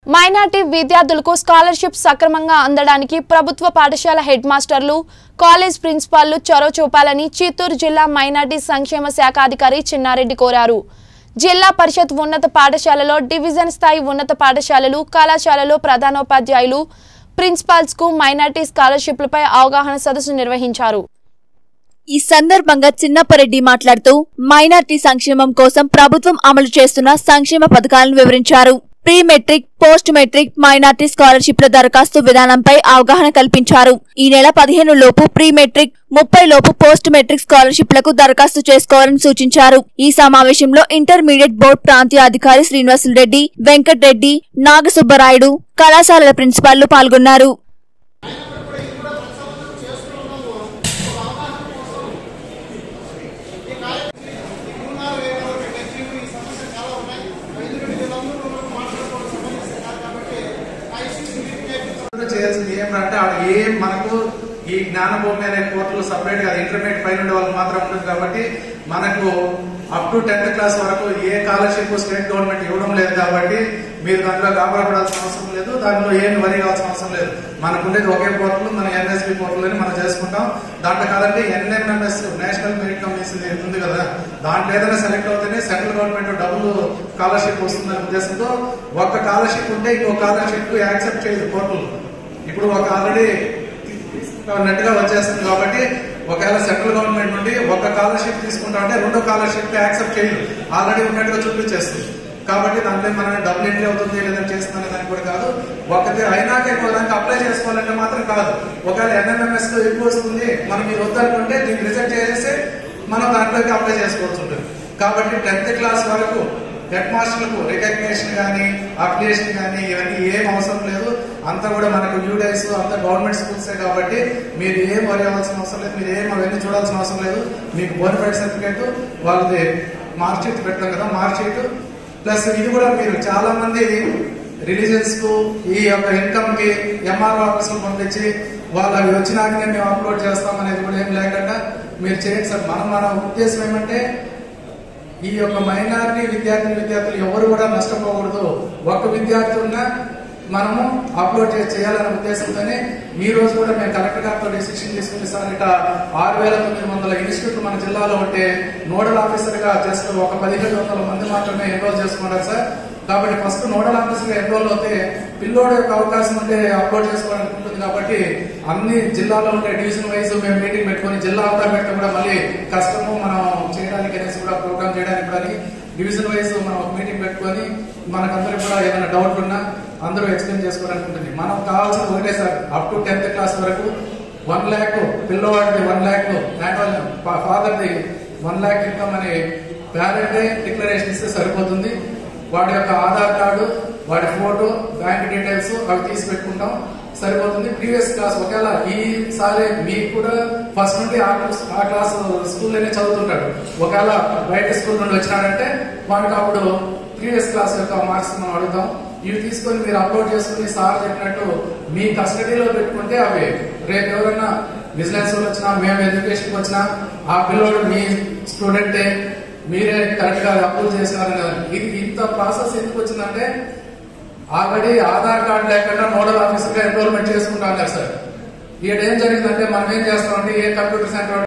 minority విద్యార్థులకు scholarship సక్రమంగా అందడానికి ప్రభుత్వ పాఠశాల హెడ్ మాస్టర్లు కాలేజ్ ప్రిన్సిపాల్లు చొరవ చూపాలని చిత్తూరు జిల్లా మైనార్టీ సంక్షేమ శాఖ అధికారి చిన్నారెడ్డి కోరారు జిల్లా పరిషత్ ఉన్నత పాఠశాలలో డివిజన్ స్థాయి ఉన్నత పాఠశాలలు కళాశాలలో ప్రధానోపాధ్యాయులు ప్రిన్సిపాల్స్ కు మైనార్టీ స్కాలర్షిప్లపై అవగాహన సదస్సు నిర్వహించారు ఈ సందర్భంగా చిన్నప్పరెడ్డి మాట్లాడుతూ మైనార్టీ సంక్షేమం కోసం ప్రభుత్వం అమలు చేస్తున్న సంక్షేమ పథకాలను వివరించారు pre matric post matric minority స్కాలర్షిప్ల దరఖాస్తు విధానంపై అవగాహన కల్పించారు ఈ నెల పదిహేను లోపు ప్రీ మెట్రిక్ ముప్పై లోపు పోస్ట్ మెట్రిక్ స్కాలర్షిప్లకు దరఖాస్తు చేసుకోవాలని సూచించారు ఈ సమావేశంలో ఇంటర్మీడియట్ బోర్డు ప్రాంతీయ అధికారి శ్రీనివాసులు రెడ్డి వెంకట్ రెడ్డి నాగసుబ్బరాయుడు కళాశాలల ప్రిన్సిపాల్లు పాల్గొన్నారు చేయాల్సింది ఏమంటే ఆడ ఏం మనకు ఈ జ్ఞానభూమి అనే పోర్టల్ సపరేట్ గా ఇంటర్మీడియట్ పైన ఉండే వాళ్ళకి మాత్రం ఉంటుంది కాబట్టి మనకు అప్ టు టెన్త్ క్లాస్ వరకు ఏ స్కాలర్షిప్ స్టేట్ గవర్నమెంట్ ఇవ్వడం లేదు కాబట్టి మీరు దాంట్లో గాబరపడాల్సిన అవసరం లేదు దాంట్లో ఏం వరి కావాల్సిన అవసరం లేదు మనకు ఉండేది ఒకే పోర్టల్ మన ఎన్ఎస్పి పోర్టల్ అని మనం చేసుకుంటాం దాంట్లో కాదంటే ఎన్ఎంఎంఎస్ నేషనల్ మెరిట్ కమిషన్ ఉంది కదా దాంట్లో ఏదైనా సెలెక్ట్ అవుతేనే సెంట్రల్ గవర్నమెంట్ డబ్బులు స్కాలర్షిప్ వస్తుందనే ఉద్దేశంతో ఒక్క స్కాలర్షిప్ ఉంటే ఇంకో స్కాలర్షిప్ యాక్సెప్ట్ చేయదు పోర్టల్ ఇప్పుడు ఒక ఆల్రెడీ తీసుకున్నట్టుగా వచ్చేస్తుంది కాబట్టి ఒకవేళ సెంట్రల్ గవర్నమెంట్ నుండి ఒక స్కాలర్షిప్ తీసుకుంటా అంటే రెండో స్కాలర్షిప్ యాక్సెప్ట్ చేయదు ఆల్రెడీ ఉన్నట్టుగా చూపించేస్తుంది కాబట్టి దాంట్లో మనం డబ్బులు ఎంట్రీ అవుతుంది లేదా చేస్తుందనే దానికి కూడా కాదు ఒకటి అయినాక ఇంకో దానికి అప్లై చేసుకోవాలంటే మాత్రం కాదు ఒకవేళ ఎన్ఎంఎంఎస్ ఎక్కువ వస్తుంది మనం మీరు వద్దనుకుంటే దీన్ని రిజెక్ట్ చేసేసి మనం దాంట్లోకి అప్లై చేసుకోవాల్సి ఉంటుంది కాబట్టి టెన్త్ క్లాస్ వరకు హెడ్ మాస్టర్లకు రికగ్నేషన్ కానీ అప్లికేషన్ కానీ ఇవన్నీ ఏం అవసరం లేదు అంతా కూడా మనకు యూడైస్ అంతా గవర్నమెంట్ స్కూల్సే కాబట్టి మీరు ఏం వరి అవ్వాల్సిన అవసరం లేదు మీరు ఏం అవన్నీ చూడాల్సిన అవసరం లేదు మీకు బోనిఫైడ్ సర్టిఫికేట్ వాళ్ళది మార్క్ షీట్ పెడతాం కదా మార్క్ షీట్ ప్లస్ ఇది కూడా మీరు చాలా మంది రిలీజియన్స్ కు ఈ యొక్క ఇన్కమ్ కి ఎంఆర్ఓ ఆఫీసులు పంపించి వాళ్ళు అవి వచ్చినాకనే మేము అప్లోడ్ చేస్తాం అనేది కూడా ఏం లేకుండా మీరు చేయండి సార్ మనం మన ఉద్దేశం ఏమంటే ఈ యొక్క మైనారిటీ విద్యార్థిని విద్యార్థులు ఎవరు కూడా నష్టపోకూడదు ఒక విద్యార్థి ఉన్నా మనము అప్లోడ్ చేసి చేయాలనే ఉద్దేశంతోనే ఈ రోజు కూడా మేము కలెక్టర్ గారితో డిసిషన్ తీసుకుని సార్ ఇట ఆరు వేల తొమ్మిది వందల ఇన్స్టిట్యూట్లు మన జిల్లాలో ఉంటే నోడల్ ఆఫీసర్ గా జస్ట్ ఒక పదిహేడు వందల మంది మాత్రమే ఎన్రోల్ చేసుకున్నారు సార్ కాబట్టి ఫస్ట్ నోడల్ ఆఫీసర్ గా ఎన్రోల్ అవుతే పిల్లోడు యొక్క అవకాశం ఉంటే అప్లోడ్ చేసుకోవడానికి ఉంటుంది కాబట్టి అన్ని జిల్లాలో ఉండే డివిజన్ వైజ్ మేము మీటింగ్ పెట్టుకొని జిల్లా అంతా పెడితే కూడా మళ్ళీ కష్టము మనం చేయడానికి అనేసి కూడా ప్రోగ్రామ్ చేయడానికి కూడా డివిజన్ వైజ్ మనం ఒక మీటింగ్ పెట్టుకొని మనకందరికి కూడా ఏదైనా డౌట్ ఉన్నా అందరూ ఎక్స్ప్లెయిన్ చేసుకోవడానికి ఉంటుంది మనం కావాల్సిన ఒకటే sir up to tenth class వరకు వన్ ల్యాక్ పిల్లవాడిది వన్ ల్యాక్ ఫాదర్ది వన్ ల్యాక్ ఇన్కమ్ అనే పేరెంటే డిక్లరేషన్ ఇస్తే సరిపోతుంది వాడి యొక్క ఆధార్ కార్డు వాడి ఫోటో బ్యాంక్ డీటెయిల్స్ అవి తీసి పెట్టుకుంటాం సరిపోతుంది ప్రీవియస్ క్లాస్ ఒకవేళ ఈసారి మీకు కూడా ఫస్ట్ నుండి ఆ క్లాస్ ఆ క్లాస్ స్కూల్లోనే చదువుతుంటాడు ఒకవేళ బయట స్కూల్ నుండి వచ్చినాడంటే వాడికి అప్పుడు ప్రీవియస్ క్లాస్ యొక్క మార్క్స్ మనం అడుగుతాం ఇవి తీసుకొని మీరు అప్లోడ్ చేసుకుని సార్ చెప్పినట్టు మీ కస్టడీలో పెట్టుకుంటే అవి రేపు ఎవరైనా బిజినెస్ వచ్చినా మేము ఎడ్యుకేషన్ వచ్చినా ఆ పిల్లోడు మీ స్టూడెంటే మీరే కరెక్ట్ గా అప్రూవ్ చేసినారు కదా ఇది ఇంత ప్రాసెస్ ఎందుకు వచ్చిందంటే ఆల్రెడీ ఆధార్ కార్డు లేకుండా నోడల్ ఆఫీసర్ గా ఎన్రోల్మెంట్ చేసుకుంటా ఉన్నారు సార్ ఇక్కడ ఏం జరిగిందంటే మనం ఏం చేస్తామంటే ఏ కంప్యూటర్ సెంటర్